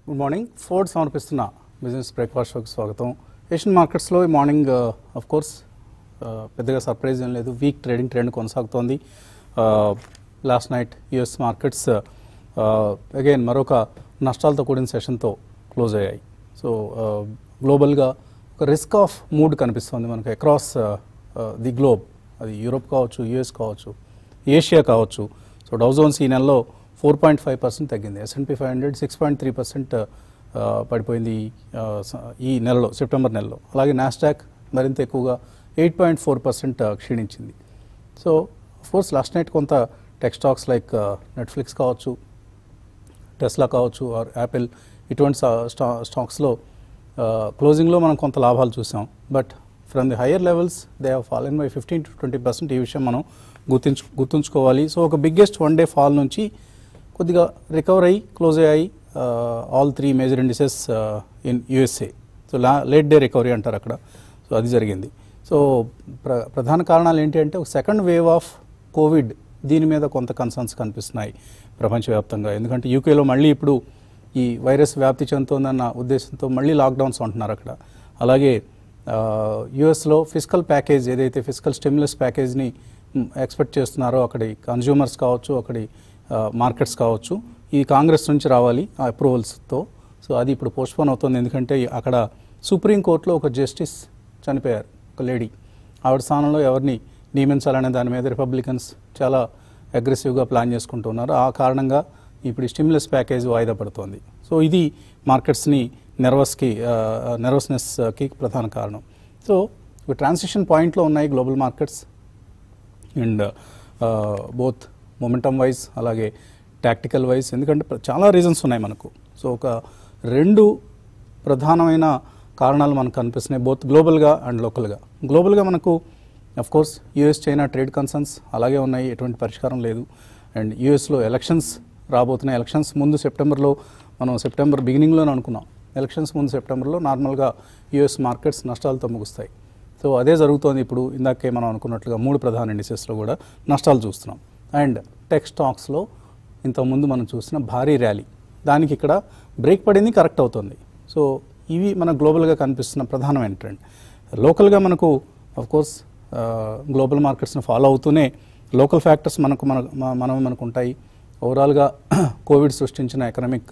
good morning Ford సమర్పిస్తున్న business breakfast షోకి స్వాగతం ఏషియన్ మార్కెట్స్లో ఈ మార్నింగ్ ఆఫ్ కోర్స్ పెద్దగా సర్ప్రైజ్ ఏం లేదు వీక్ ట్రేడింగ్ ట్రెండ్ కొనసాగుతోంది last night US markets again మరొక నష్టాలతో కూడిన సెషన్తో క్లోజ్ అయ్యాయి సో గ్లోబల్గా ఒక రిస్క్ ఆఫ్ మూడ్ కనిపిస్తుంది మనకు అక్రాస్ ది గ్లోబ్ అది యూరోప్ కావచ్చు యుఎస్ కావచ్చు ఏషియా కావచ్చు సో డౌజోన్స్ ఈ నెలలో ఫోర్ పాయింట్ ఫైవ్ పర్సెంట్ తగ్గింది S and P five hundred six point three percent పడిపోయింది ఆ, స- ఈ నెలలో సెప్టెంబర్ నెలలో అలాగే నాస్డాక్ మరింత ఎక్కువగా ఎయిట్ పాయింట్ ఫోర్ పర్సెంట్ క్షీణించింది సో కోర్స్ లాస్ట్ నైట్ కొంత టెక్ స్టాక్స్ లైక్ నెట్ఫ్లిక్స్ కావచ్చు టెస్లా కావచ్చు ఆర్ యాపిల్ ఇటువంటి స్టా- స్టా- స్టాక్స్లో క్లోజింగ్లో మనం కొంత లాభాలు చూసాం but from the higher levels they have fallen by fifteen to twenty percent ఈ విషయం మనం గుర్తించు గుర్తుంచుకోవాలి సో ఒక బిగ్గెస్ట్ వన్ డే ఫాల్ నుంచి కొద్దిగా రికవర్ అయ్యి క్లోజ్ అయ్యాయి all three major indices in USA so la late day recovery అంటారు అక్కడ సో అది జరిగింది సో ప్ర ప్రధాన కారణాలు ఏంటి అంటే ఒక సెకండ్ వేవ్ ఆఫ్ కోవిడ్ దీని మీద కొంత కన్సర్న్స్ కనిపిస్తున్నాయి ప్రపంచవ్యాప్తంగా ఎందుకంటే యూకేలో మళ్ళీ ఇప్పుడు ఈ వైరస్ వ్యాప్తి చెందుతోందన్న ఉద్దేశంతో మళ్ళీ లాక్డౌన్స్ ఉంటున్నారు అక్కడ అలాగే యుఎస్లో ఫిజికల్ ప్యాకేజ్ ఏదైతే ఫిజికల్ స్టిమ్యులస్ ప్యాకేజ్ని ఎక్స్పెక్ట్ చేస్తున్నారో అక్కడి కన్జ్యూమర్స్ కావచ్చు అక్కడి మార్కెట్స్ కావచ్చు ఈ కాంగ్రెస్ నుంచి రావాలి ఆ అప్రూవల్స్తో సో అది ఇప్పుడు పోస్ట్పోన్ అవుతుంది ఎందుకంటే అక్కడ సుప్రీంకోర్టులో ఒక జస్టిస్ చనిపోయారు ఒక లేడీ ఆవిడ స్థానంలో ఎవరిని నియమించాలనే దాని మీద రిపబ్లికన్స్ చాలా అగ్రెసివ్గా ప్లాన్ చేసుకుంటున్నారు ఆ కారణంగా ఇప్పుడు ఈ స్టిమ్యులస్ ప్యాకేజ్ వాయిదా పడుతోంది సో ఇది మార్కెట్స్ని నెర్వస్కి నెర్వస్నెస్కి ప్రధాన కారణం సో ఒక ట్రాన్సిషన్ పాయింట్లో ఉన్నాయి global markets and both momentum wise అలాగే టాక్టికల్ వైజ్ ఎందుకంటే ప్ర- చాలా రీజన్స్ ఉన్నాయి మనకు సో ఒక రెండు ప్రధానమైన కారణాలు మనకు కనిపిస్తున్నాయి బోత్ గ్లోబల్గా అండ్ లోకల్గా గ్లోబల్గా మనకు of course US China trade concerns అలాగే ఉన్నాయి ఎటువంటి పరిష్కారం లేదు అండ్ యూఎస్లో ఎలక్షన్స్ రాబోతున్నాయి ఎలక్షన్స్ ముందు సెప్టెంబర్లో మనం సెప్టెంబర్ బిగినింగ్లోనే అనుకున్నాం ఎలక్షన్స్ ముందు సెప్టెంబర్లో నార్మల్గా యూఎస్ మార్కెట్స్ నష్టాలతో ముగుస్తాయి సో అదే జరుగుతోంది ఇప్పుడు ఇందాకే మనం అనుకున్నట్లుగా మూడు ప్రధాన ఇండిసెస్లో కూడా నష్టాలు చూస్తున్నాం అండ్ టెక్ స్టాక్స్లో ఇంతకుముందు మనం చూసిన భారీ ర్యాలీ దానికి ఇక్కడ బ్రేక్ పడింది కరెక్ట్ అవుతుంది సో ఇవి మన గ్లోబల్గా కనిపిస్తున్న ప్రధానమైన ట్రెండ్ లోకల్గా మనకు కోర్స్ గ్లోబల్ మార్కెట్స్ని ఫాలో అవుతూనే లోకల్ ఫ్యాక్టర్స్ మనకు మన మ- మనం మనకు ఉంటాయి ఓవరాల్గా కోవిడ్ సృష్టించిన ఎకనామిక్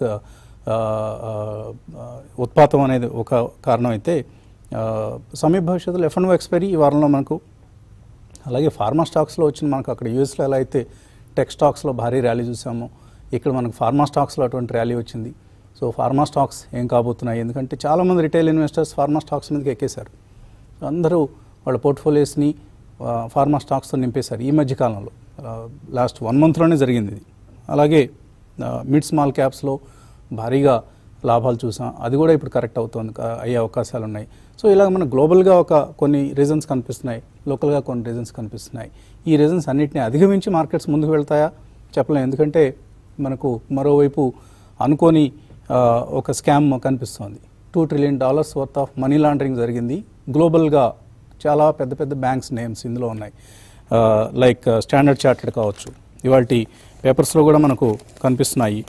ఉత్పాతం అనేది ఒక కారణం అయితే ఆ, సమీప భవిష్యత్తులో ఎఫ్ అండ్ ఎక్స్పైరీ ఈ వారంలో మనకు అలాగే ఫార్మా స్టాక్స్లో వచ్చిన మనకు అక్కడ యూఎస్లో ఎలా అయితే టెక్ స్టాక్స్లో భారీ ర్యాలీ చూసామో ఇక్కడ మనకు ఫార్మా స్టాక్స్లో అటువంటి ర్యాలీ వచ్చింది సో ఫార్మా స్టాక్స్ ఏం కాబోతున్నాయి ఎందుకంటే చాలామంది రిటైల్ ఇన్వెస్టర్స్ ఫార్మా స్టాక్స్ మీదకి ఎక్కేశారు అందరూ వాళ్ళ పోర్ట్ఫోలియోస్ని ఆ, ఫార్మా స్టాక్స్తో నింపేశారు ఈ మధ్య కాలంలో లాస్ట్ వన్ మంత్లోనే జరిగింది ఇది అలాగే ఆ, మిడ్ స్మాల్ క్యాప్స్లో భారీగా లాభాలు చూసాం అది కూడా ఇప్పుడు కరెక్ట్ అవుతుంది కా- అయ్యే అవకాశాలు ఉన్నాయి సో ఇలా మన గ్లోబల్గా ఒక కొన్ని రీజన్స్ కనిపిస్తున్నాయి లోకల్గా కొన్ని రీజన్స్ కనిపిస్తున్నాయి ఈ రీజన్స్ అన్నిటిని అధిగమించి మార్కెట్స్ ముందుకు వెళ్తాయా చెప్పలేం ఎందుకంటే మనకు మరోవైపు అనుకోని ఆ, ఒక స్కామ్ కనిపిస్తోంది two trillion dollars worth of money laundering జరిగింది గ్లోబల్గా చాలా పెద్ద పెద్ద బ్యాంక్స్ నేమ్స్ ఇందులో ఉన్నాయి లైక్ స్టాండర్డ్ చార్టెడ్ కావచ్చు ఇవాళ పేపర్స్లో కూడా మనకు కనిపిస్తున్నాయి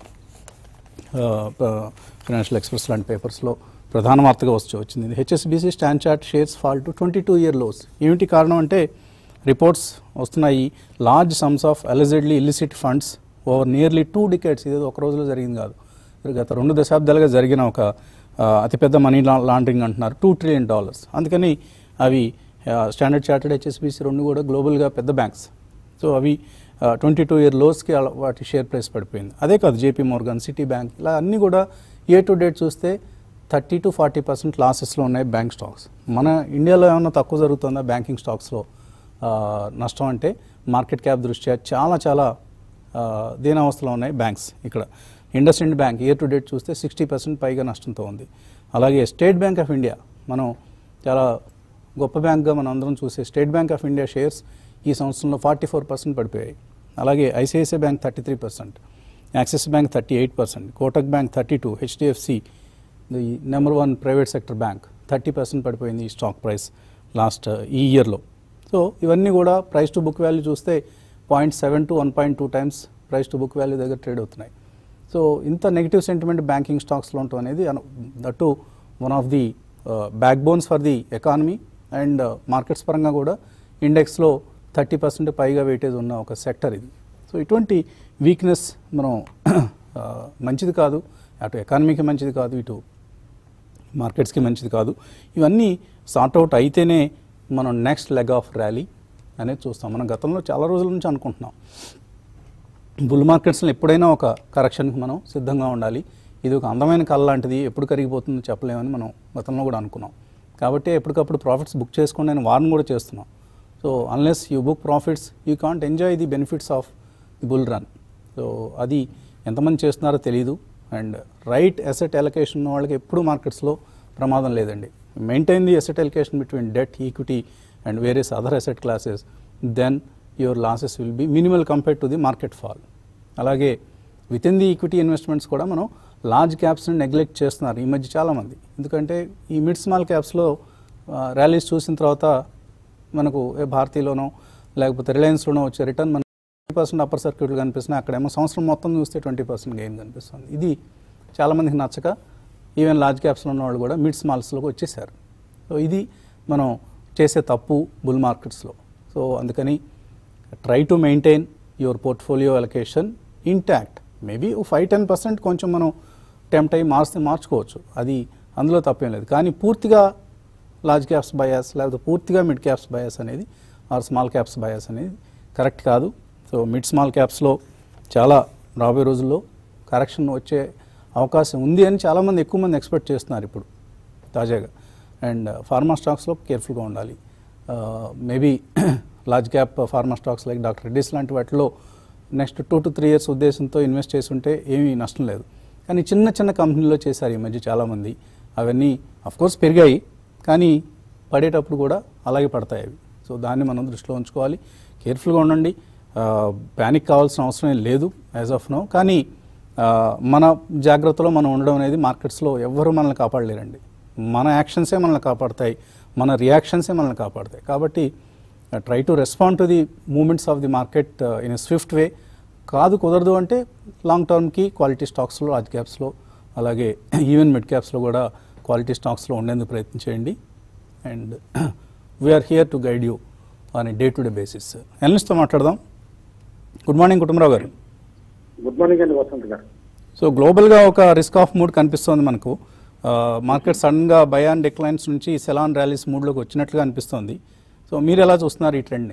ఫైనాన్షియల్ ఎక్స్ప్రెస్ లాంటి పేపర్స్లో ప్రధాన వార్తగా వచ్చి వచ్చింది HSBC stand chart shares fall to twenty two year lows ఏమిటి కారణం అంటే రిపోర్ట్స్ వస్తున్నాయి large sums of allegedly illicit funds over nearly two decades ఇది ఒక రోజులో జరిగింది కాదు ఇది గత రెండు దశాబ్దాలుగా జరిగిన ఒక ఆ, అతిపెద్ద మనీ లా లాండరింగ్ అంటున్నారు టూ ట్రిలియన్ డాలర్స్ అందుకని అవి స్టాండర్డ్ చార్టెడ్ హెచ్ఎస్బిసి రెండు కూడా గ్లోబల్గా పెద్ద బ్యాంక్స్ సో అవి ట్వంటీ టూ ఇయర్ లోస్కి అలా వాటి షేర్ ప్రైస్ పడిపోయింది అదే కాదు జేపీ మోర్గన్ సిటీ బ్యాంక్ ఇలా అన్నీ కూడా ఇయర్ టు డేట్ చూస్తే థర్టీ టు ఫార్టీ పర్సెంట్ లాసెస్లో ఉన్నాయి బ్యాంక్ స్టాక్స్ మన ఇండియాలో ఏమైనా తక్కువ జరుగుతుందా బ్యాంకింగ్ స్టాక్స్లో ఆ, నష్టం అంటే మార్కెట్ క్యాప్ దృష్ట్యా చాలా చాలా ఆ, దీనావస్థలో ఉన్నాయి బ్యాంక్స్ ఇక్కడ IndusInd bank year to date చూస్తే సిక్స్టీ పర్సెంట్ పైగా నష్టంతో ఉంది అలాగే స్టేట్ బ్యాంక్ ఆఫ్ ఇండియా మనం చాలా గొప్ప బ్యాంక్గా మనం అందరం చూసే State Bank of India shares ఈ సంవత్సరంలో ఫార్టీ ఫోర్ పర్సెంట్ పడిపోయాయి అలాగే ICICI bank thirty three percent Axis bank thirty eight percent Kotak bank thirty two HDFC the number one private sector bank thirty percent పడిపోయింది ఈ స్టాక్ ప్రైస్ లాస్ట్ ఈ ఇయర్లో so ఇవన్నీ కూడా ప్రైస్ టు బుక్ వాల్యూ చూస్తే point seven to one point two times price to book value దగ్గర trade అవుతున్నాయి సో ఇంత నెగిటివ్ సెంటిమెంట్ బ్యాంకింగ్ స్టాక్స్లో ఉండటం అనేది that one of the back bones for the economy and markets పరంగా కూడా ఇండెక్స్లో థర్టీ పర్సెంట్ పైగా వెయిటేజ్ ఉన్న ఒక సెక్టర్ ఇది సో ఇటువంటి వీక్నెస్ మనం ఆ, మంచిది కాదు అటు ఎకానమీకి మంచిది కాదు ఇటు మార్కెట్స్కి మంచిది కాదు ఇవన్నీ సార్ట్అవుట్ అయితేనే మనం నెక్స్ట్ లెగ్ ఆఫ్ ర్యాలీ అనేది చూస్తాం మనం గతంలో చాలా రోజుల నుంచి అనుకుంటున్నాం బుల్ మార్కెట్స్లో ఎప్పుడైనా ఒక కరెక్షన్కి మనం సిద్ధంగా ఉండాలి ఇది ఒక అందమైన కళ లాంటిది ఎప్పుడు కరిగిపోతుందో చెప్పలేమని మనం గతంలో కూడా అనుకున్నాం కాబట్టి ఎప్పటికప్పుడు ప్రాఫిట్స్ బుక్ చేసుకోండి అని వార్న్ కూడా చేస్తున్నాం so unless you book profits you can't enjoy the benefits of the bull run so అది ఎంతమంది చేస్తున్నారో తెలియదు అండ్ రైట్ అసెట్ ఎలకేషన్ ఉన్న వాళ్ళకి ఎప్పుడు మార్కెట్స్లో ప్రమాదం లేదండి maintain the asset allocation between debt equity and various other asset classes then your losses will be minimal compare to the market fall అలాగే with in the equity investments కూడా మనం large క్యాప్స్ని neglect చేస్తున్నారు ఈ మధ్య చాలామంది ఎందుకంటే ఈ మిడ్ స్మాల్ క్యాప్స్లో ర్యాలీస్ చూసిన తర్వాత మనకు ఏ భారతీయలోనో లేకపోతే రిలయన్స్లోనో వచ్చే రిటర్న్ మనకు ట్వంటీ పర్సెంట్ అప్పర్ సర్క్యూట్లు కనిపిస్తున్నాయి అక్కడేమో సంవత్సరం మొత్తం చూస్తే ట్వంటీ పర్సెంట్ గెయిన్ కనిపిస్తుంది ఇది చాలామందికి నచ్చక ఈవెన్ లార్జ్ క్యాప్స్లో ఉన్న వాళ్ళు కూడా మిడ్ స్మాల్స్లోకి వచ్చేసారు సో ఇది మనం చేసే తప్పు బుల్ మార్కెట్స్లో సో అందుకని try to maintain your portfolio allocation intact maybe five ten percent కొంచెం మనం టెంప్ట్ అయ్యి మార్చితే మార్చుకోవచ్చు అది అందులో తప్పేం లేదు కానీ పూర్తిగా లార్జ్ క్యాప్స్ బయాస్ లేకపోతే పూర్తిగా మిడ్ క్యాప్స్ బయాస్ అనేది ఆర్ స్మాల్ క్యాప్స్ బయాస్ అనేది కరెక్ట్ కాదు సో మిడ్ స్మాల్ క్యాప్స్లో చాలా రాబోయే రోజుల్లో కరెక్షన్ వచ్చే అవకాశం ఉంది అని చాలామంది ఎక్కువ మంది ఎక్స్పెక్ట్ చేస్తున్నారు ఇప్పుడు తాజాగా అండ్ ఫార్మా స్టాక్స్లో కేర్ఫుల్గా ఉండాలి maybe large cap pharma stocks like doctor Reddy's లాంటి వాటిలో next two to three years ఉద్దేశంతో ఇన్వెస్ట్ చేసి ఉంటే ఏమీ నష్టం లేదు కానీ చిన్న చిన్న కంపెనీలో చేశారు ఈ మధ్య చాలామంది అవన్నీ కోర్స్ పెరిగాయి కానీ పడేటప్పుడు కూడా అలాగే పడతాయి అవి సో దాన్ని మనం దృష్టిలో ఉంచుకోవాలి కేర్ఫుల్గా ఉండండి ప్యానిక్ కావాల్సిన అవసరం ఏం లేదు యాజ్ ఆఫ్ నో కానీ ఆ, మన జాగ్రత్తలో మనం ఉండడం అనేది మార్కెట్స్లో ఎవ్వరూ మనల్ని కాపాడలేరండి మన యాక్షన్సే మనల్ని కాపాడతాయి మన రియాక్షన్సే మనల్ని కాపాడతాయి కాబట్టి try to respond to the moments of the market in a swift way కాదు కుదరదు అంటే లాంగ్ టర్మ్కి క్వాలిటీ స్టాక్స్లో లార్జ్ క్యాప్స్లో అలాగే ఈవెన్ మిడ్ క్యాప్స్లో కూడా క్వాలిటీ స్టాక్స్లో ఉండేందుకు ప్రయత్నం చేయండి and we are here to guide you on a day to day basis ఎనలిస్ట్తో మాట్లాడదాం గుడ్ మార్నింగ్ కుటుంబరావు గారు గుడ్ మార్నింగ్ అండి వసంత్ గారు సో గ్లోబల్గా ఒక రిస్క్ ఆఫ్ మూడ్ కనిపిస్తోంది మనకు మార్కెట్ సడన్గా బయాన్ డిక్లైన్స్ నుంచి సెలాన్ ర్యాలీస్ మూడ్లోకి వచ్చినట్లుగా అనిపిస్తోంది సో మీరు ఎలా చూస్తున్నారు ఈ ట్రెండ్ని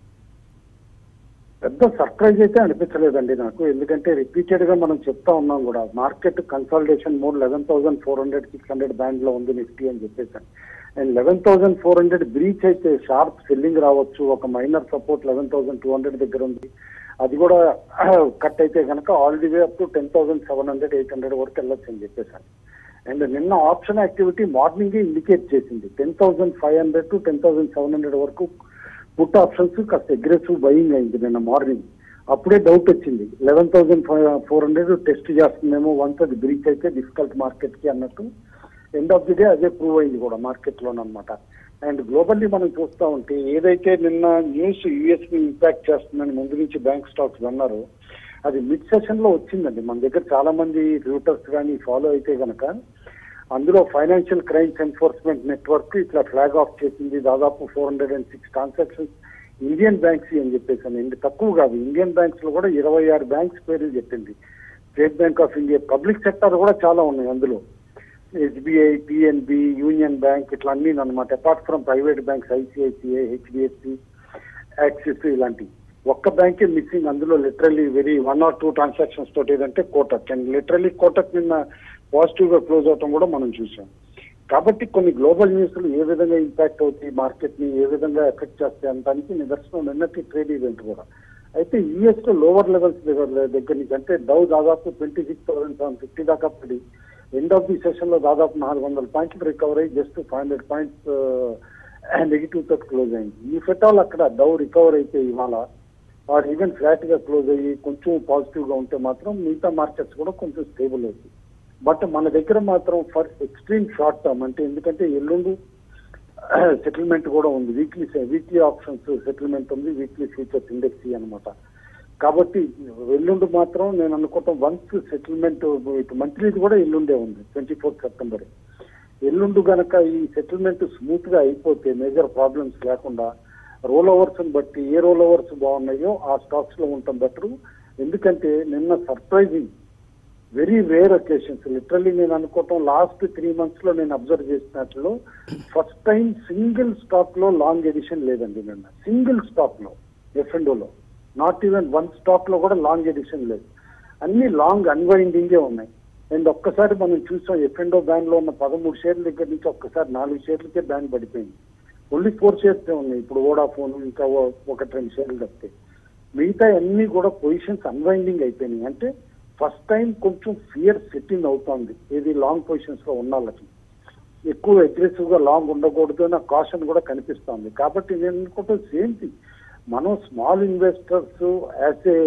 పెద్ద సర్ప్రైజ్ అయితే అనిపించలేదండి నాకు ఎందుకంటే రిపీటెడ్ గా మనం చెప్తా ఉన్నాం కూడా market consolidation mode eleven thousand four hundred six hundred band లో ఉంది నిఫ్టీ అని చెప్పేసాను and eleven thousand four hundred breach అయితే షార్ప్ సెల్లింగ్ రావచ్చు ఒక minor support eleven thousand two hundred దగ్గర ఉంది అది కూడా కట్ అయితే కనుక all the way up to ten thousand seven hundred eight hundred వరకు వెళ్ళొచ్చు అని చెప్పేసాను అండ్ నిన్న ఆప్షన్ యాక్టివిటీ మార్నింగ్ ఇండికేట్ చేసింది ten thousand five hundred to ten thousand seven hundred వరకు పుట్ ఆప్షన్స్ కాస్త అగ్రెసివ్ బయింగ్ అయింది నిన్న మార్నింగ్ అప్పుడే డౌట్ వచ్చింది eleven thousand four hundred test చేస్తుందేమో వన్స్ అది బ్రీచ్ అయితే డిఫికల్ట్ మార్కెట్ కి అన్నట్టు ఎండ్ ఆఫ్ ది డే అదే ప్రూవ్ అయింది కూడా మార్కెట్ లోనమాట అండ్ గ్లోబల్లీ మనం చూస్తా ఉంటే ఏదైతే నిన్న న్యూస్ యుఎస్ ని ఇంపాక్ట్ చేస్తుందని ముందు నుంచి బ్యాంక్ స్టాక్స్ అన్నారు అది మిడ్ సెషన్ లో వచ్చిందండి మన దగ్గర చాలా మంది రూటర్స్ కానీ ఫాలో అయితే గనక అందులో ఫైనాన్షియల్ క్రైమ్స్ ఎన్ఫోర్స్మెంట్ నెట్వర్క్ ఇట్లా ఫ్లాగ్ ఆఫ్ చేసింది దాదాపు four hundred and six transactions Indian banks అని చెప్పేసి ఇండి తక్కువ కాదు ఇండియన్ బ్యాంక్స్ లో కూడా ఇరవై ఆరు బ్యాంక్స్ పేర్లు చెప్పింది State Bank of India public sector కూడా చాలా ఉన్నాయి అందులో ఎస్బీఐ పిఎన్బి యూనియన్ బ్యాంక్ ఇట్లా అన్ని అనమాట apart from private banks ICICI HDFC Axis ఇలాంటివి ఒక్క బ్యాంకే మిస్సింగ్ అందులో literally very one or two transactions తోటి ఏదంటే కోటక్ అండ్ లిటరల్లీ కోటక్ నిన్న పాజిటివ్ గా క్లోజ్ అవటం కూడా మనం చూసాం కాబట్టి కొన్ని గ్లోబల్ న్యూస్లు ఏ విధంగా ఇంపాక్ట్ అవుతాయి మార్కెట్ ని ఏ విధంగా ఎఫెక్ట్ చేస్తాయి అనడానికి నిదర్శనం నిన్నటి ట్రేడ్ ఈవెంట్ కూడా అయితే యుఎస్ లో లోవర్ లెవెల్స్ దగ్గర నుంచి అంటే డౌ దాదాపు twenty six thousand seven fifty దాకా పడి ఎండ్ ఆఫ్ ది సెషన్ లో దాదాపు నాలుగు వందల పాయింట్లు రికవర్ అయ్యి just five hundred points negative తో క్లోజ్ అయింది ఈ ఫెటాల్ అక్కడ డౌ రికవర్ అయితే ఇవాళ ఆర్ ఈవెన్ ఫ్లాట్ గా క్లోజ్ అయ్యి కొంచెం పాజిటివ్ గా ఉంటే మాత్రం మిగతా మార్కెట్స్ కూడా కొంచెం స్టేబుల్ అవుతాయి బట్ మన దగ్గర మాత్రం ఫర్ ఎక్స్ట్రీమ్ షార్ట్ టర్మ్ అంటే ఎందుకంటే ఎల్లుండి సెటిల్మెంట్ కూడా ఉంది వీక్లీ వీక్లీ ఆప్షన్స్ సెటిల్మెంట్ ఉంది వీక్లీ ఫ్యూచర్స్ ఇండెక్స్ అనమాట కాబట్టి ఎల్లుండి మాత్రం నేను అనుకుంటాం వన్స్ సెటిల్మెంట్ ఇటు మంత్లీది కూడా ఎల్లుండే ఉంది ట్వంటీ ఫోర్త్ సెప్టెంబర్ ఎల్లుండి గనక ఈ సెటిల్మెంట్ స్మూత్ గా అయిపోతే మేజర్ ప్రాబ్లమ్స్ లేకుండా రోల్ ఓవర్స్ బట్టి ఏ రోల్ ఓవర్స్ బాగున్నాయో ఆ స్టాక్స్ లో ఉండటం బెటర్ ఎందుకంటే నిన్న surprising very rare occasions literally నేను అనుకోవటం లాస్ట్ త్రీ మంత్స్ లో నేను అబ్జర్వ్ చేసినట్లు ఫస్ట్ టైం సింగిల్ స్టాక్ లో లాంగ్ ఎడిషన్ లేదండి నిన్న సింగిల్ స్టాక్ లో ఎఫ్ లో నాట్ ఈవెన్ వన్ స్టాక్ లో కూడా లాంగ్ ఎడిషన్ లేదు అన్ని లాంగ్ అన్వైండింగే ఉన్నాయి అండ్ ఒక్కసారి మనం చూసాం ఎఫ్ఎండో బ్యాన్ లో ఉన్న పదమూడు షేర్ల దగ్గర నుంచి ఒక్కసారి నాలుగు షేర్లకే బ్యాన్ పడిపోయింది ఓన్లీ ఫోర్ షేర్స్ ఉన్నాయి ఇప్పుడు వోడాఫోన్ ఇంకా ఓ- ఒకటి రెండు షేర్లు తప్పితే మిగతా అన్ని కూడా పొజిషన్స్ అన్వైండింగ్ అయిపోయినాయి అంటే ఫస్ట్ టైం కొంచెం ఫియర్ సెట్టింగ్ అవుతోంది ఇది లాంగ్ పొజిషన్స్ లో ఉన్న వాళ్ళకి ఎక్కువ అగ్రెసివ్ గా లాంగ్ ఉండకూడదు అన్న కాషన్ కూడా కనిపిస్తోంది కాబట్టి నేను అనుకుంటే సేమ్ థింగ్ మనం small investors as a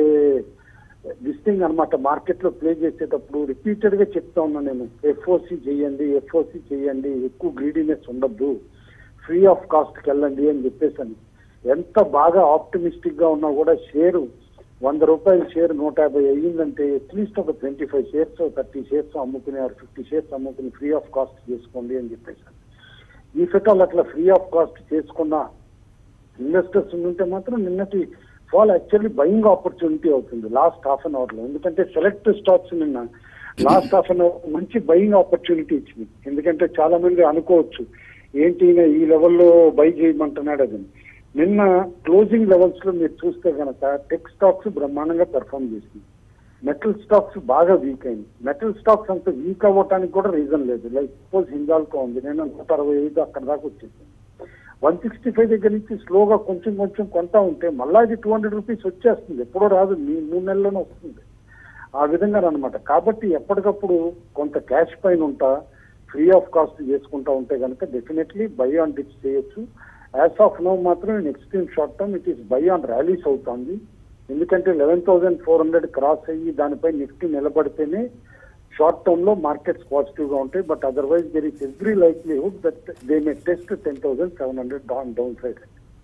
thing అనమాట మార్కెట్ లో ప్లే చేసేటప్పుడు రిపీటెడ్ గా చెప్తా ఉన్నా నేను ఎఫ్ఓసి చేయండి ఎఫ్ఓసి చేయండి ఎక్కువ గ్రీడీనెస్ ఉండద్దు ఫ్రీ ఆఫ్ కాస్ట్ కి వెళ్ళండి అని చెప్పేసాను ఎంత బాగా ఆప్టిమిస్టిక్ గా ఉన్నా కూడా షేరు వంద రూపాయల షేర్ నూట యాభై అయ్యిందంటే అట్లీస్ట్ ఒక twenty five shares thirty shares అమ్ముకుని ఆర్ ఫిఫ్టీ షేర్స్ అమ్ముకుని ఫ్రీ ఆఫ్ కాస్ట్ చేసుకోండి అని చెప్పేసాను ఈ ఫెటాల్ అట్లా ఫ్రీ ఆఫ్ కాస్ట్ చేసుకున్న ఇన్వెస్టర్స్ ఉంటే మాత్రం నిన్నటి ఫాల్ యాక్చువల్లీ బయింగ్ ఆపర్చునిటీ అవుతుంది లాస్ట్ హాఫ్ అన్ అవర్ లో ఎందుకంటే సెలెక్ట్ స్టాక్స్ నిన్న లాస్ట్ హాఫ్ అన్ అవర్ మంచి బయింగ్ ఆపర్చునిటీ ఇచ్చింది ఎందుకంటే చాలా మంది అనుకోవచ్చు ఏంటి ఈయన ఈ లెవెల్లో బై చేయమంటున్నాడు అది నిన్న క్లోజింగ్ లెవెల్స్ లో మీరు చూస్తే కనుక టెక్ స్టాక్స్ బ్రహ్మాండంగా పెర్ఫామ్ చేసింది మెటల్ స్టాక్స్ బాగా వీక్ అయింది మెటల్ స్టాక్స్ అంత వీక్ అవ్వటానికి కూడా రీజన్ లేదు లైక్ సపోజ్ హిందాల్కో ఉంది నేను నూట అరవై ఐదు అక్కడ దాకా వచ్చేసింది వన్ సిక్స్టీ ఫైవ్ దగ్గర నుంచి స్లోగా కొంచెం కొంచెం కొంటా ఉంటే మళ్ళా ఇది టూ హండ్రెడ్ రూపీస్ వచ్చేస్తుంది ఎప్పుడో రాదు మీ మూడు నెలల్లోనే వస్తుంది ఆ విధంగా అనమాట కాబట్టి ఎప్పటికప్పుడు కొంత క్యాష్ పైన ఉంటా ఫ్రీ ఆఫ్ కాస్ట్ చేసుకుంటా ఉంటే కనుక డెఫినెట్లీ బై ఆన్ డిప్స్ చేయొచ్చు యాజ్ ఆఫ్ నో మాత్రం in extreme short term it is buy on rallies అవుతుంది ఎందుకంటే eleven thousand four hundred cross అయ్యి దానిపై నిఫ్టీ నిలబడితేనే షార్ట్ టర్మ్ లో మార్కెట్స్ పాజిటివ్ గా ఉంటాయి but otherwise there is every likelihood that they may test ten thousand seven hundred down down side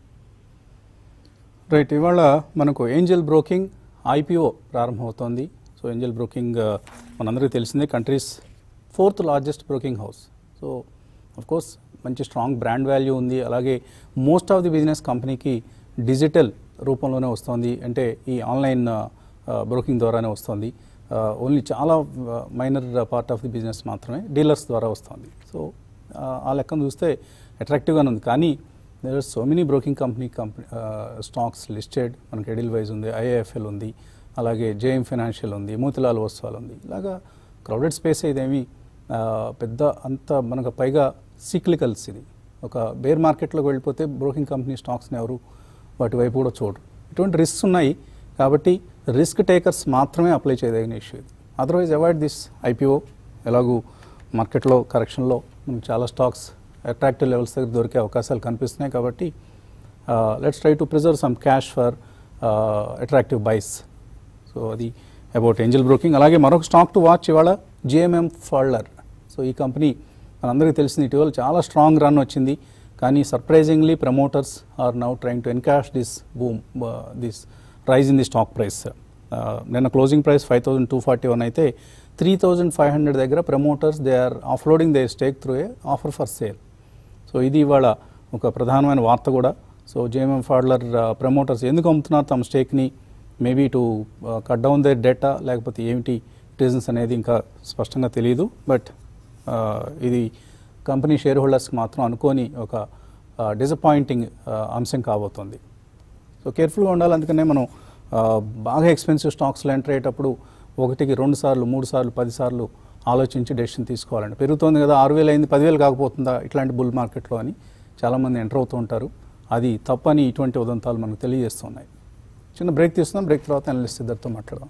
right ఇవాళ మనకు ఏంజల్ బ్రోకింగ్ ఐపీఓ ప్రారంభమవుతోంది సో ఏంజల్ బ్రోకింగ్ ఆ, మనందరికీ తెలిసిందే countries fourth largest broking house so of course మంచి strong brand value ఉంది అలాగే most of the business కంపెనీకి డిజిటల్ రూపంలోనే వస్తుంది అంటే ఈ ఆన్లైన్ బ్రోకింగ్ ద్వారానే వస్తుంది ఓన్లీ చాలా minor part of the business మాత్రమే డీలర్స్ ద్వారా వస్తుంది సో ఆ లెక్కను చూస్తే అట్రాక్టివ్గానే ఉంది కానీ there are so many broking company company stocks listed మనకి ఎడిల్ వైజ్ ఉంది ఐఏఎఫ్ఎల్ ఉంది అలాగే జేఎం ఫైనాన్షియల్ ఉంది మోతిలాల్ వస్వాల్ ఉంది ఇలాగా క్రౌడెడ్ స్పేస్ ఇదేమి ఆ, పెద్ద అంత మనకు పైగా సీక్లికల్స్ ఇది ఒక బేర్ మార్కెట్లోకి వెళ్ళిపోతే బ్రోకింగ్ కంపెనీ స్టాక్స్ని ఎవరు వాటి వైపు కూడా చూడరు ఇటువంటి రిస్క్స్ ఉన్నాయి కాబట్టి రిస్క్ టేకర్స్ మాత్రమే అప్లై చేయదగిన ఇష్యూ ఇది అదర్వైజ్ అవాయిడ్ దిస్ ఐపీఓ ఎలాగూ మార్కెట్లో కరెక్షన్లో మనకు చాలా స్టాక్స్ అట్రాక్టివ్ లెవెల్స్ దగ్గర దొరికే అవకాశాలు కనిపిస్తున్నాయి కాబట్టి let's try to preserve some cash for attractive buys so అది అబౌట్ ఏంజల్ బ్రోకింగ్ అలాగే మరొక స్టాక్ టు వాచ్ ఇవాళ జిఎంఎం ఫాల్డర్ సో ఈ కంపెనీ మనందరికీ తెలిసింది ఇటీవల చాలా స్ట్రాంగ్ రన్ వచ్చింది కానీ surprisingly promoters are now trying to encash this boom this rise in the stock price నిన్న closing price five thousand two forty one అయితే త్రీ థౌజండ్ ఫైవ్ హండ్రెడ్ దగ్గర promoters they are offloading they stake through a offer for sale so ఇది ఇవాళ ఒక ప్రధానమైన వార్త కూడా so JMM ఫాడ్లర్ promoters ఎందుకు అమ్ముతున్నారు తమ స్టేక్ని maybe to cut down they data లేకపోతే ఏమిటి రీజన్స్ అనేది ఇంకా స్పష్టంగా తెలియదు బట్ ఇది కంపెనీ షేర్ హోల్డర్స్కి మాత్రం అనుకోని ఒక డిసప్పాయింటింగ్ అంశం కాబోతోంది సో కేర్ఫుల్గా ఉండాలి అందుకనే మనం ఆ, బాగా ఎక్స్పెన్సివ్ స్టాక్స్లో ఎంటర్ అయ్యేటప్పుడు ఒకటికి రెండు సార్లు మూడు సార్లు పది సార్లు ఆలోచించి డెసిషన్ తీసుకోవాలండి పెరుగుతోంది కదా ఆరు వేలు అయింది పదివేలు కాకపోతుందా ఇట్లాంటి బుల్ మార్కెట్లో అని చాలామంది ఎంటర్ అవుతూ ఉంటారు అది తప్పని ఇటువంటి ఉదంతాలు మనకు తెలియజేస్తున్నాయి చిన్న బ్రేక్ తీసుకుందాం బ్రేక్ తర్వాత అనలిస్ట్ ఇద్దరితో మాట్లాడదాం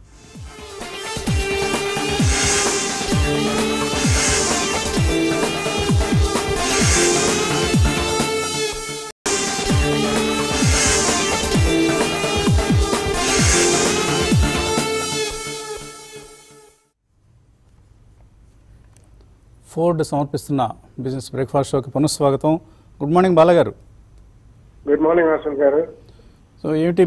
ఫోర్డ్ సమర్పిస్తున్న బిజినెస్ బ్రేక్ఫాస్ట్ షోకి పునఃస్వాగతం గుడ్ మార్నింగ్ బాలగారు good morning Hasan garu so ఏమిటి మిడ్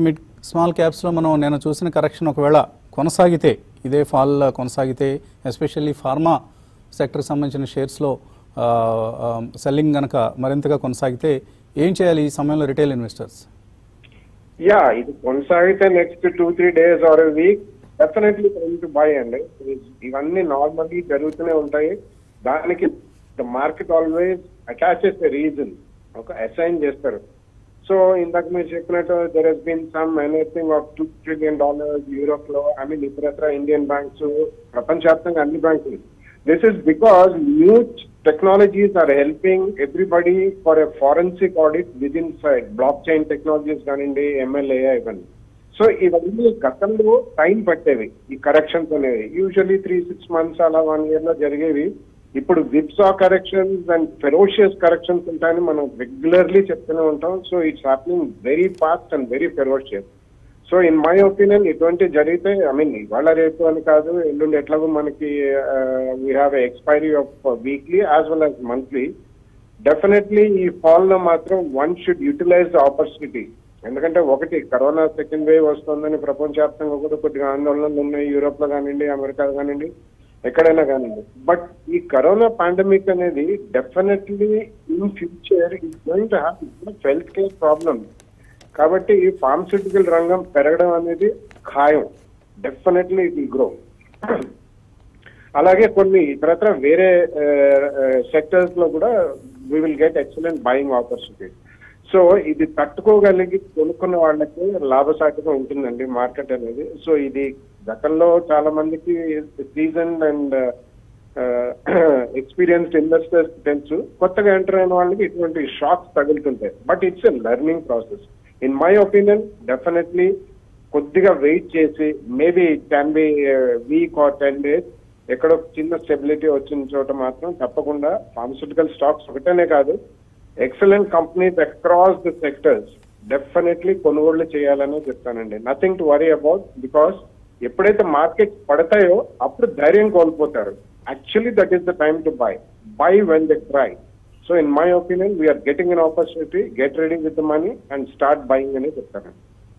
స్మాల్ క్యాప్స్లో మనం నేను చూసిన కరెక్షన్ ఒకవేళ కొనసాగితే ఇదే ఫాల్ కొనసాగితే ఎస్పెషల్లీ ఫార్మా సెక్టర్కి సంబంధించిన షేర్స్లో సెల్లింగ్ కనుక మరింతగా కొనసాగితే ఏం చేయాలి ఈ సమయంలో రిటైల్ ఇన్వెస్టర్స్ యా ఇది కొనసాగితే next two three days or week definitely time to buy అండి ఇవన్నీ నార్మల్లీ జరుగుతూనే ఉంటాయి దానికి the market always attaches a reason ఒక అసైన్ చేస్తారు సో ఇందాక మీరు చెప్పినట్టు there has been some anything of two trillion dollars Europe లో ఐ మీన్ ఇతరత్ర ఇండియన్ బ్యాంక్స్ ప్రపంచవ్యాప్తంగా అన్ని బ్యాంకులు this is because new technologies are helping everybody for a forensic audit with inside blockchain technologies కానివ్వండి MLA ఇవన్నీ so ఇవన్నీ గతంలో time పట్టేవి ఈ కరెక్షన్స్ అనేవి యూజువల్లీ త్రీ సిక్స్ మంత్స్ అలా వన్ ఇయర్ లో జరిగేవి ఇప్పుడు whipsaw corrections and ferocious corrections ఉంటాయని మనం రెగ్యులర్లీ చెప్తూనే ఉంటాం so it's happening very fast and very ferocious so in my opinion ఇటువంటి జరిగితే ఐ మీన్ ఇవాళ రేపు అని కాదు ఎల్లుండి ఎట్లాగో మనకి we have expiry of weekly as well as monthly definitely ఈ ఫాల్ లో మాత్రం one should utilize the opportunity ఎందుకంటే ఒకటి కరోనా సెకండ్ వేవ్ వస్తుందని ప్రపంచవ్యాప్తంగా కూడా కొద్దిగా ఆందోళనలు ఉన్నాయి యూరోప్ లో కానివ్వండి అమెరికా కానివ్వండి ఎక్కడైనా కానివ్వండి బట్ ఈ కరోనా పాండమిక్ అనేది definitely in future is going to have health care problem కాబట్టి ఈ ఫార్మస్యూటికల్ రంగం పెరగడం అనేది ఖాయం డెఫినెట్లీ ఇట్ గ్రో అలాగే కొన్ని ఇతరత్ర వేరే సెక్టర్స్ లో కూడా we will get excellent buying opportunity so ఇది తట్టుకోగలిగి కొనుక్కున్న వాళ్ళకి లాభసాటిగా ఉంటుందండి మార్కెట్ అనేది సో ఇది గతంలో చాలా మందికి సీజన్ అండ్ ఎక్స్పీరియన్స్డ్ ఇన్వెస్టర్స్ తెలుసు కొత్తగా ఎంటర్ అయిన వాళ్ళకి ఇటువంటి షాక్స్ తగులుతుంటాయి but it's a learning process in my opinion definitely కొద్దిగా వెయిట్ చేసి maybe can be week or ten days ఎక్కడో చిన్న స్టెబిలిటీ వచ్చిన చోట మాత్రం తప్పకుండా ఫార్మస్యూటికల్ స్టాక్స్ ఒకటేనే కాదు excellent companies across the sectors definitely కొనుగోళ్లు చేయాలనే చెప్తానండి nothing to worry about because ఎప్పుడైతే మార్కెట్ పడతాయో అప్పుడు ధైర్యం కోల్పోతారు actually that is the time to buy buy when the try so in my opinion we are getting an opportunity get ready with the money and start buying అని చెప్తాను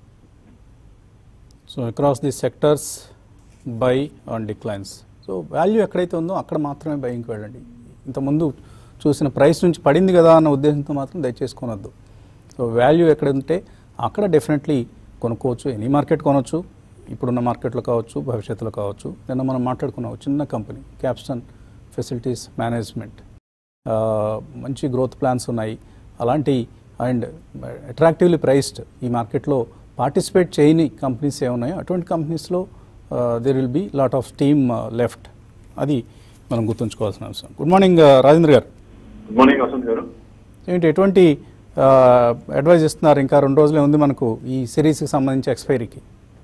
so across the sectors buy on declines so value ఎక్కడైతే ఉందో అక్కడ మాత్రమే బయింగ్కి వెళ్ళండి ఇంతకుముందు చూసిన price నుంచి పడింది కదా అన్న ఉద్దేశంతో మాత్రం దయచేసి కొనొద్దు సో వాల్యూ ఎక్కడ ఉంటే అక్కడ డెఫినెట్లీ కొనుక్కోవచ్చు ఎనీ మార్కెట్ కొనవచ్చు ఇప్పుడున్న మార్కెట్లో కావచ్చు భవిష్యత్తులో కావచ్చు నిన్న మనం మాట్లాడుకున్నాం ఒక చిన్న కంపెనీ క్యాప్స్టన్ ఫెసిలిటీస్ మేనేజ్మెంట్ ఆ, మంచి గ్రోత్ ప్లాన్స్ ఉన్నాయి అలాంటి అండ్ అట్రాక్టివ్లీ ప్రైస్డ్ ఈ మార్కెట్లో పార్టిసిపేట్ చేయని కంపెనీస్ ఏమున్నాయో అటువంటి కంపెనీస్లో there will be lot of team left అది మనం గుర్తుంచుకోవాల్సిన అవసరం గుడ్ మార్నింగ్ రాజేంద్ర గారు గుడ్ మార్నింగ్ వసంత్ గారు ఏంటి ఎటువంటి అడ్వైజ్ ఇస్తున్నారు ఇంకా రెండు రోజులే ఉంది మనకు ఈ సిరీస్కి సంబంధించి ఎక్స్పైరీకి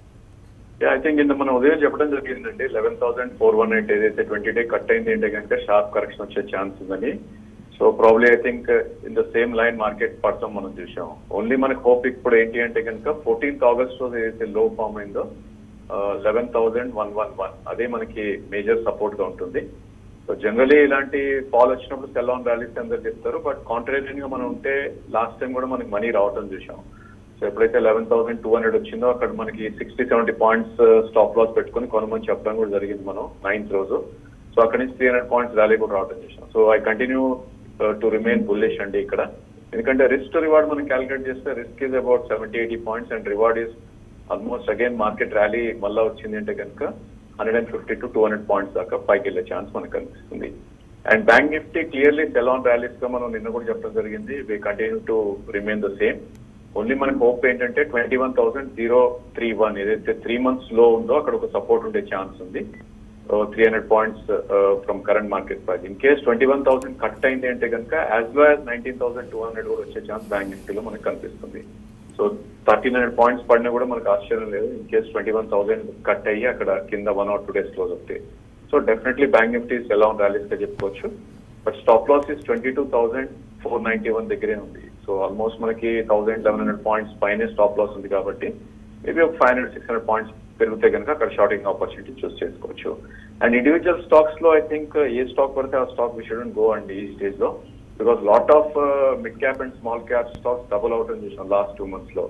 ఐ థింక్ ఇంత మనం ఉదయం చెప్పడం జరిగిందండి eleven thousand four one eight ఏదైతే ట్వంటీ డే కట్ అయింది అంటే కనుక షార్ప్ కరెక్షన్ వచ్చే ఛాన్స్ ఉందని so probably I think in the same line market పడతాం మనం చూసాం ఓన్లీ మనకి హోప్ ఇప్పుడు ఏంటి అంటే కనుక ఫోర్టీన్త్ ఆగస్ట్ రోజు ఏదైతే లో ఫామ్ అయిందో eleven thousand one one one అదే మనకి మేజర్ సపోర్ట్ గా ఉంటుంది సో జనరలీ ఇలాంటి ఫాల్ వచ్చినప్పుడు సెల్ ఆన్ ర్యాలీస్ అందరు చెప్తారు బట్ కాంట్రేరియన్ గా మనం ఉంటే లాస్ట్ టైం కూడా మనకి మనీ రావటం చూసాం సో ఎప్పుడైతే లెవెన్ థౌసండ్ టూ హండ్రెడ్ వచ్చిందో అక్కడ మనకి sixty seventy points stop loss పెట్టుకొని కొనమని చెప్పడం కూడా జరిగింది మనం నైన్త్ రోజు సో అక్కడ నుంచి త్రీ హండ్రెడ్ పాయింట్స్ ర్యాలీ కూడా రావడం చూసాం so I continue to remain bullish అండి ఇక్కడ ఎందుకంటే రిస్క్ టు రివార్డ్ మనం క్యాలిక్యులేట్ చేస్తే risk is about seventy eighty points and reward is almost again market rally మళ్ళా వచ్చింది అంటే కనుక hundred and fifty to two hundred points దాకా పైకి వెళ్ళే ఛాన్స్ మనకు కనిపిస్తుంది and Bank Nifty clearly sell on rallies గా మనం నిన్న కూడా చెప్పడం జరిగింది we continue to remain the same only మనకి హోప్ ఏంటంటే twenty one thousand zero three one ఏదైతే త్రీ మంత్స్ లో ఉందో అక్కడ ఒక సపోర్ట్ ఉండే ఛాన్స్ ఉంది three hundred points from current market price in case twenty one thousand cut అయింది అంటే కనుక as well as nineteen thousand two hundred కూడా వచ్చే ఛాన్స్ బ్యాంక్ నిఫ్టీలో మనకు కనిపిస్తుంది సో థర్టీన్ హండ్రెడ్ పాయింట్స్ పడినా కూడా మనకు ఆశ్చర్యం లేదు in case twenty one thousand cut అయ్యి అక్కడ కింద one or two days close అవుతాయి సో డెఫినెట్లీ బ్యాంక్ నిఫ్టీ ఎలా ఉంది ర్యాలీస్ గా చెప్పుకోవచ్చు but stop loss is twenty two thousand four ninety one దగ్గరే ఉంది సో ఆల్మోస్ట్ మనకి థౌసండ్ లెవెన్ హండ్రెడ్ పాయింట్స్ పైనే స్టాప్ లాస్ ఉంది కాబట్టి మేబీ ఒక five hundred six hundred points పెరిగితే కనుక అక్కడ షార్టింగ్ ఆపర్చునిటీ చూస్ చేసుకోవచ్చు అండ్ ఇండివిజువల్ స్టాక్స్ లో ఐ థింక్ ఏ స్టాక్ పడితే ఆ స్టాక్ వి షుడెంట్ గో అండి ఈ స్టేజ్ లో because lot of mid cap and small cap stocks double out అని చూసాం లాస్ట్ టూ మంత్స్ లో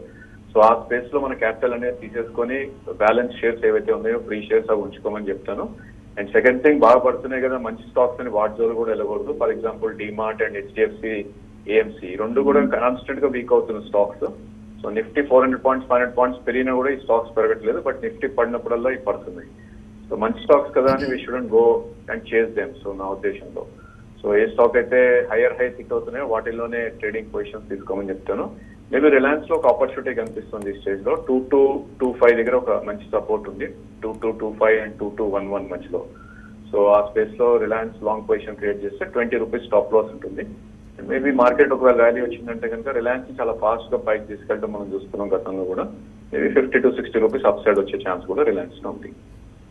సో ఆ స్పేస్ లో మన క్యాపిటల్ అనేది తీసేసుకొని బ్యాలెన్స్ షేర్స్ ఏవైతే ఉన్నాయో ఫ్రీ షేర్స్ అవి ఉంచుకోమని చెప్తాను అండ్ సెకండ్ థింగ్ బాగా పడుతున్నాయి కదా మంచి స్టాక్స్ అని వాటి జోలు కూడా వెళ్ళకూడదు for example DMart and HDFC AMC రెండు కూడా కాన్స్టెంట్ గా వీక్ అవుతున్న stocks so Nifty four hundred points five hundred points పెరిగినా కూడా ఈ స్టాక్స్ పెరగట్లేదు బట్ నిఫ్టీ పడినప్పుడల్లా ఇవి పడుతున్నాయి సో మంచి స్టాక్స్ కదా అని we shouldn't go and chase them so నా ఉద్దేశంలో సో ఏ స్టాక్ అయితే హైయర్ హై సిక్ అవుతున్నాయో వాటిల్లోనే ట్రేడింగ్ పొజిషన్స్ తీసుకోమని చెప్తాను మేబీ రిలయన్స్ లో ఒక ఆపర్చునిటీ కనిపిస్తుంది ఈ స్టేజ్ లో టూ టూ టూ ఫైవ్ దగ్గర ఒక మంచి సపోర్ట్ ఉంది two two two five and two two one one మధ్యలో సో ఆ స్పేస్ లో రిలయన్స్ లాంగ్ పొజిషన్ క్రియేట్ చేస్తే ట్వంటీ రూపీస్ స్టాప్ లాస్ ఉంటుంది మేబీ మార్కెట్ ఒకవేళ ర్యాలీ వచ్చిందంటే కనుక రిలయన్స్ చాలా ఫాస్ట్ గా పైకి తీసుకెళ్ళడం మనం చూస్తున్నాం గతంలో కూడా maybe fifty to sixty rupees upside వచ్చే ఛాన్స్ కూడా రిలయన్స్ లో ఉంది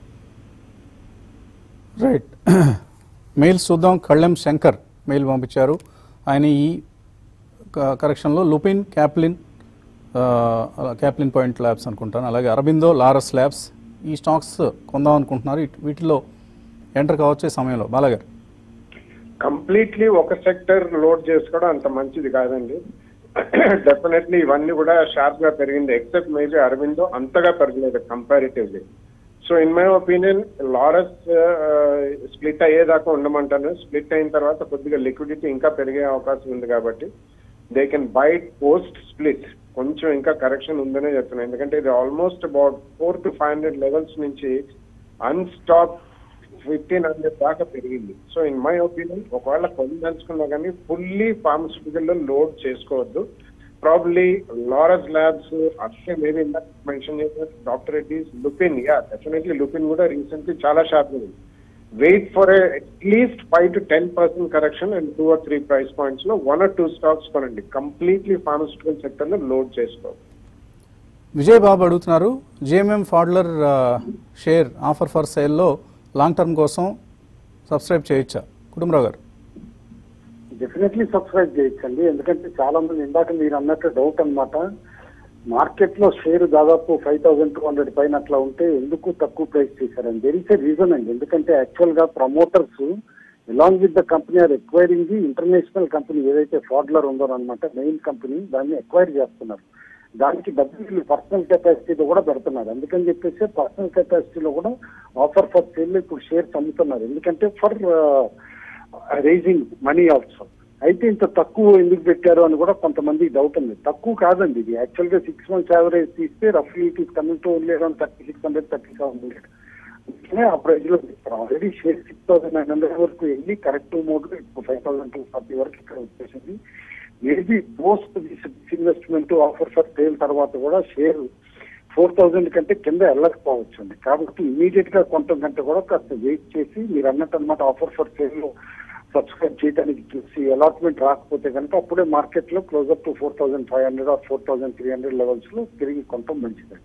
రైట్ మెయిల్స్ చూద్దాం కళ్ళెం శంకర్ మెయిల్ పంపించారు ఆయన ఈ క- కరెక్షన్లో లుపిన్ క్యాప్లిన్ ఆ, అలా క్యాప్లిన్ పాయింట్ ల్యాబ్స్ అనుకుంటాను అలాగే అరబిందో లారస్ ల్యాబ్స్ ఈ స్టాక్స్ కొందాం అనుకుంటున్నారు ఇట్- వీటిలో ఎంటర్ కావచ్చు ఈ సమయంలో బాలగారు కంప్లీట్లీ ఒక సెక్టర్ లోడ్ చేసుకోవడం అంత మంచిది కాదండి డెఫినెట్లీ ఇవన్నీ కూడా షార్ప్ గా పెరిగింది ఎక్సెప్ట్ మేబీ అరవిందో అంతగా పెరగలేదు comparatively so in my opinion Laurus split అయ్యేదాకా ఉండమంటాను స్ప్లిట్ అయిన తర్వాత కొద్దిగా లిక్విడిటీ ఇంకా పెరిగే అవకాశం ఉంది కాబట్టి they can bite post split కొంచెం ఇంకా కరెక్షన్ ఉందనే చెప్తున్నాను ఎందుకంటే ఇది almost about four to five hundred levels నుంచి అన్స్టాప్ ఫిఫ్టీన్ హండ్రెడ్ దాకా పెరిగింది సో ఇన్ మై ఒపీనియన్ ఒకవేళ కొనదలుచుకున్నా కానీ ఫుల్లీ ఫార్మస్యూటికల్ లో లోడ్ చేసుకోవద్దు ప్రాబ్లీ లారస్ ల్యాబ్స్ అట్లే మేబీ ఇందాక మెన్షన్ చేసిన doctor Reddy's Lupin yeah definitely Lupin కూడా రీసెంట్లీ చాలా షార్ప్ ఉంది wait for atleast five to ten percent correction and two or three price points లో వన్ ఆర్ టూ స్టాక్స్ కొనండి కంప్లీట్లీ ఫార్మస్యూటికల్ సెక్టర్ లో లోడ్ చేసుకోవాలి విజయ్ బాబు అడుగుతున్నారు జిఎంఎం ఫాడ్లర్ ఆ, షేర్ ఆఫర్ ఫర్ సేల్లో లాంగ్ టర్మ్ కోసం సబ్స్క్రైబ్ చేయొచ్చా కుటుంబరావు గారు డెఫినెట్లీ సబ్స్క్రైబ్ చేయొచ్చండి ఎందుకంటే చాలా మంది ఇందాక మీరు అన్నట్టు డౌట్ అన్నమాట మార్కెట్ లో షేర్ దాదాపు ఫైవ్ థౌసండ్ టూ హండ్రెడ్ పైన అట్లా ఉంటే ఎందుకు తక్కువ ప్రైస్ చేశారని దెర్ ఇస్ ఎ రీజన్ అండి ఎందుకంటే యాక్చువల్ గా promoters along with the company are acquiring the international company ఏదైతే ఫాడ్లర్ ఉందో అనమాట మెయిన్ కంపెనీ దాన్ని ఎక్వైర్ చేస్తున్నారు దానికి డబ్బులు వీళ్ళు పర్సనల్ కెపాసిటీలో కూడా పెడుతున్నారు అందుకని చెప్పేసి పర్సనల్ కెపాసిటీలో కూడా ఆఫర్ ఫర్ సేల్ ఇప్పుడు షేర్స్ అమ్ముతున్నారు ఎందుకంటే ఫర్ రైజింగ్ మనీ ఆల్సో అయితే ఇంత తక్కువ ఎందుకు పెట్టారు అని కూడా కొంతమంది డౌట్ ఉంది తక్కువ కాదండి ఇది యాక్చువల్ గా సిక్స్ మంత్స్ యావరేజ్ తీస్తే రఫ్లీ it is coming to only around thirty six hundred thirty seven hundred అందుకనే ఆ ప్రైజ్ లో already share six thousand nine hundred వరకు వెళ్ళి కరెక్ట్ మోడ్ లో ఇప్పుడు ఫైవ్ థౌసండ్ టూ ఫార్టీ వరకు ఇక్కడ వచ్చేసింది maybe post investment offer for sale తర్వాత కూడా షేర్ ఫోర్ థౌజండ్ కంటే కింద వెళ్ళకపోవచ్చు అండి కాబట్టి ఇమీడియట్ గా కొంత కంటే కూడా కాస్త వెయిట్ చేసి మీరు అన్నట్టు అనమాట ఆఫర్ ఫర్ సేల్ లో సబ్స్క్రైబ్ చేయడానికి చూసి అలాట్మెంట్ రాకపోతే కనుక అప్పుడే మార్కెట్ లో closer to four thousand five hundred or four thousand three hundred levels లో తిరిగి కొంటాం మంచిదండి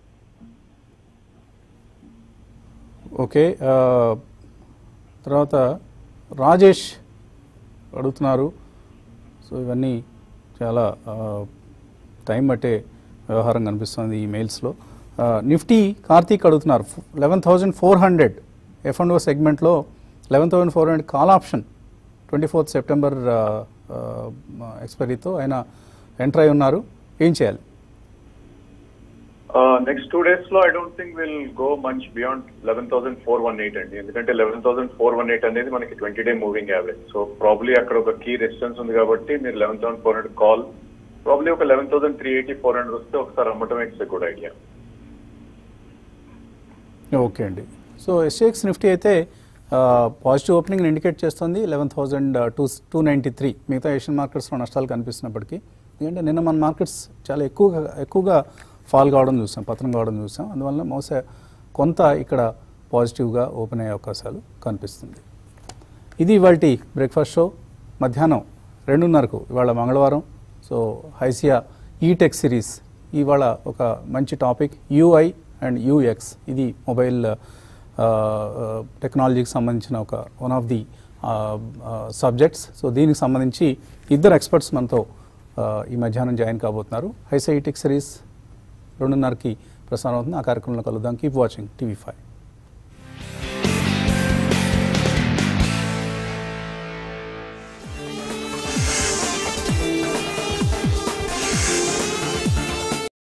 ఓకే ఆ, తర్వాత రాజేష్ అడుగుతున్నారు సో ఇవన్నీ చాలా ఆ, టైం బట్టే వ్యవహారం కనిపిస్తుంది ఈ మెయిల్స్లో ఆ, నిఫ్టీ కార్తీక్ అడుగుతున్నారు eleven thousand four hundred F and O సెగ్మెంట్లో eleven thousand four hundred call option twenty fourth September ఎక్స్పైరీతో ఆయన ఎంటర్ అయి ఉన్నారు ఏం చేయాలి నెక్స్ట్ టూ డేస్ లో I don't think will go much beyond eleven thousand four one eight అండి ఎందుకంటే eleven thousand four one eight అనేది మనకి twenty day moving average so probably అక్కడ ఒక కీ రెసిస్టెన్స్ ఉంది కాబట్టి మీరు eleven thousand four hundred call probably ఒక eleven thousand three eighty four hundred వస్తే ఒకసారి అమ్మటం ఇట్స్ గుడ్ ఐడియా ఓకే అండి సో ఎస్ఏఎక్స్ నిఫ్టీ అయితే పాజిటివ్ ఓపెనింగ్ ఇండికేట్ చేస్తుంది eleven thousand two two ninety three మిగతా ఏషియన్ మార్కెట్స్లో నష్టాలు కనిపిస్తున్నప్పటికీ ఎందుకంటే నిన్న మన మార్కెట్స్ చాలా ఎక్కువగా ఎక్కువగా ఫాల్ కావడం చూసాం పతనం కావడం చూసాం అందువల్ల బహుశా కొంత ఇక్కడ పాజిటివ్గా ఓపెన్ అయ్యే అవకాశాలు కనిపిస్తుంది ఇది ఇవాళ బ్రేక్ఫాస్ట్ షో మధ్యాహ్నం రెండున్నరకు ఇవాళ మంగళవారం సో హైసియా ఈటెక్ సిరీస్ ఇవాళ ఒక మంచి టాపిక్ యూఐ అండ్ యూఎక్స్ ఇది మొబైల్ టెక్నాలజీకి సంబంధించిన ఒక one of the subjects so దీనికి సంబంధించి ఇద్దరు ఎక్స్పర్ట్స్ మనతో ఆ, ఈ మధ్యాహ్నం జాయిన్ కాబోతున్నారు హైసియా ఈటెక్ సిరీస్ రెండున్నరకి ప్రసారం అవుతుంది ఆ కార్యక్రమంలో కలుద్దాం కీప్ వాచింగ్ టీవీ ఫైవ్